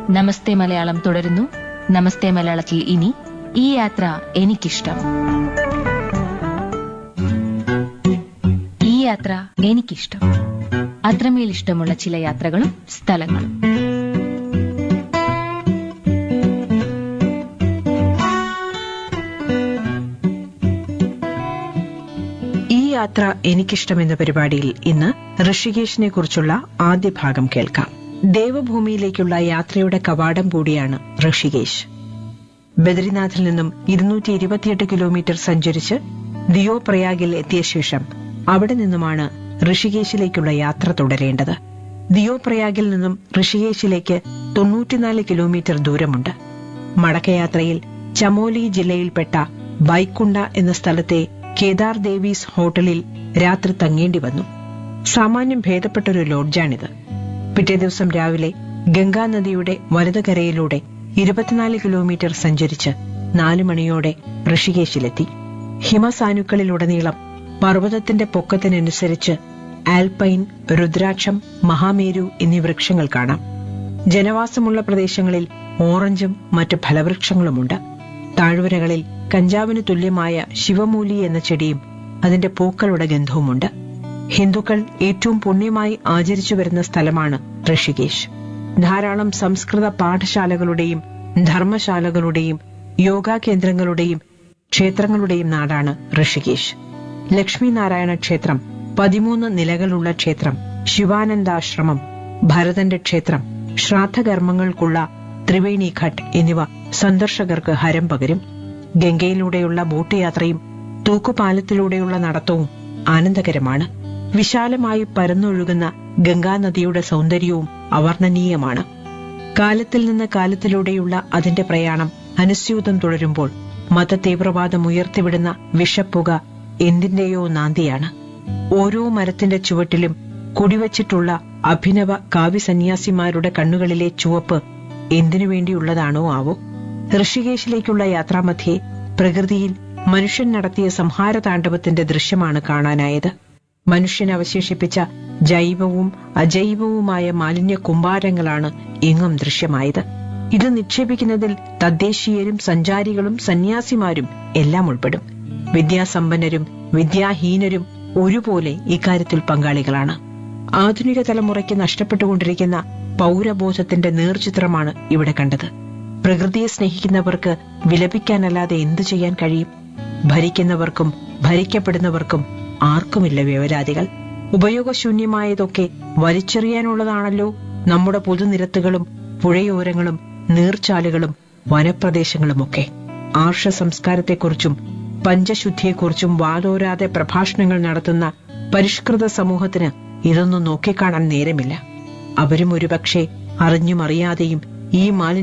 നമസ്തേ മലയാളം തുടരുന്നു നമസ്തേ മലയാളത്തിൽ ഇനി ഈ യാത്ര എനിക്കിഷ്ടം ഈ യാത്ര എനിക്കിഷ്ടം അത്രമേൽ ഇഷ്ടമുള്ള ചില യാത്രകളും സ്ഥലങ്ങളും ഈ യാത്ര എനിക്കിഷ്ടമെന്ന പരിപാടിയിൽ ഇന്ന് ഋഷികേശിനെ കുറിച്ചുള്ള ആദ്യ ഭാഗം കേൾക്കാം ദേവഭൂമിയിലേക്കുള്ള യാത്രയുടെ കവാടം കൂടിയാണ് ഋഷികേശ് ബദ്രിനാഥിൽ നിന്നും ഇരുന്നൂറ്റി ഇരുപത്തിയെട്ട് കിലോമീറ്റർ സഞ്ചരിച്ച് ദിയോ പ്രയാഗിൽ എത്തിയ ശേഷം അവിടെ നിന്നുമാണ് ഋഷികേശിലേക്കുള്ള യാത്ര തുടരേണ്ടത് ദിയോ പ്രയാഗിൽ നിന്നും ഋഷികേശിലേക്ക് തൊണ്ണൂറ്റിനാല് കിലോമീറ്റർ ദൂരമുണ്ട് മടക്കയാത്രയിൽ ചമോലി ജില്ലയിൽപ്പെട്ട ബൈക്കുണ്ട എന്ന സ്ഥലത്തെ കേദാർ ദേവീസ് ഹോട്ടലിൽ രാത്രി തങ്ങേണ്ടി വന്നു സാമാന്യം ഭേദപ്പെട്ടൊരു ലോഡ്ജാണിത് പിറ്റേ ദിവസം രാവിലെ ഗംഗാനദിയുടെ വലതുകരയിലൂടെ ഇരുപത്തിനാല് കിലോമീറ്റർ സഞ്ചരിച്ച് നാലു മണിയോടെ ഋഷികേശിലെത്തി ഹിമസാനുക്കളിലുടനീളം പർവ്വതത്തിന്റെ പൊക്കത്തിനനുസരിച്ച് ആൽപൈൻ രുദ്രാക്ഷം മഹാമേരു എന്നീ വൃക്ഷങ്ങൾ കാണാം ജനവാസമുള്ള പ്രദേശങ്ങളിൽ ഓറഞ്ചും മറ്റു ഫലവൃക്ഷങ്ങളുമുണ്ട് താഴ്വരകളിൽ കഞ്ചാവിന് തുല്യമായ ശിവമൂലി എന്ന ചെടിയും അതിന്റെ പൂക്കളുടെ ഗന്ധവുമുണ്ട് ഹിന്ദുക്കൾ ഏറ്റവും പുണ്യമായി ആചരിച്ചു വരുന്ന സ്ഥലമാണ് ഋഷികേശ് ധാരാളം സംസ്കൃത പാഠശാലകളുടെയും ധർമ്മശാലകളുടെയും യോഗാ കേന്ദ്രങ്ങളുടെയും ക്ഷേത്രങ്ങളുടെയും നാടാണ് ഋഷികേശ് ലക്ഷ്മി നാരായണ ക്ഷേത്രം പതിമൂന്ന് നിലകളുള്ള ക്ഷേത്രം ശിവാനന്ദാശ്രമം ഭരതന്റെ ക്ഷേത്രം ശ്രാദ്ധകർമ്മങ്ങൾക്കുള്ള ത്രിവേണി ഘട്ട് എന്നിവ സന്ദർശകർക്ക് ഹരം പകരും ഗംഗയിലൂടെയുള്ള ബോട്ട് യാത്രയും തൂക്കുപാലത്തിലൂടെയുള്ള നടത്തവും ആനന്ദകരമാണ് വിശാലമായി പരന്നൊഴുകുന്ന ഗംഗാനദിയുടെ സൗന്ദര്യവും അവർണ്ണനീയമാണ് കാലത്തിൽ നിന്ന് കാലത്തിലൂടെയുള്ള അതിന്റെ പ്രയാണം അനുസ്യൂതം തുടരുമ്പോൾ മതതീവ്രവാദം ഉയർത്തിവിടുന്ന വിഷപ്പുക എന്തിന്റെയോ നാന്തിയാണ് ഓരോ മരത്തിന്റെ ചുവട്ടിലും കുടിവച്ചിട്ടുള്ള അഭിനവ കാവ്യസന്യാസിമാരുടെ കണ്ണുകളിലെ ചുവപ്പ് എന്തിനു വേണ്ടിയുള്ളതാണോ ആവോ ഋഷികേശിലേക്കുള്ള യാത്രാമധ്യേ പ്രകൃതിയിൽ മനുഷ്യൻ നടത്തിയ സംഹാരതാണ്ഡവത്തിന്റെ ദൃശ്യമാണ് കാണാനായത് മനുഷ്യൻ അവശേഷിപ്പിച്ച ജൈവവും അജൈവവുമായ മാലിന്യ കുമ്പാരങ്ങളാണ് എങ്ങും ദൃശ്യമായത് ഇത് നിക്ഷേപിക്കുന്നതിൽ തദ്ദേശീയരും സഞ്ചാരികളും സന്യാസിമാരും എല്ലാം ഉൾപ്പെടും വിദ്യാസമ്പന്നരും വിദ്യാഹീനരും ഒരുപോലെ ഇക്കാര്യത്തിൽ പങ്കാളികളാണ് ആധുനിക തലമുറയ്ക്ക് നഷ്ടപ്പെട്ടുകൊണ്ടിരിക്കുന്ന പൗരബോധത്തിന്റെ നേർചിത്രമാണ് ഇവിടെ കണ്ടത് പ്രകൃതിയെ സ്നേഹിക്കുന്നവർക്ക് വിലപിക്കാനല്ലാതെ എന്തു ചെയ്യാൻ കഴിയും ഭരിക്കുന്നവർക്കും ഭരിക്കപ്പെടുന്നവർക്കും ആർക്കുമില്ല വിവരാദികൾ ഉപയോഗശൂന്യമായതൊക്കെ വലിച്ചെറിയാനുള്ളതാണല്ലോ നമ്മുടെ പൊതുനിരത്തുകളും പുഴയോരങ്ങളും നീർച്ചാലുകളും വനപ്രദേശങ്ങളുമൊക്കെ ആർഷ സംസ്കാരത്തെക്കുറിച്ചും പഞ്ചശുദ്ധിയെക്കുറിച്ചും വാതോരാതെ പ്രഭാഷണങ്ങൾ നടത്തുന്ന പരിഷ്കൃത സമൂഹത്തിന് ഇതൊന്നും നോക്കിക്കാണാൻ നേരമില്ല അവരും ഒരുപക്ഷെ അറിഞ്ഞും അറിയാതെയും ഈ മാലിന്യ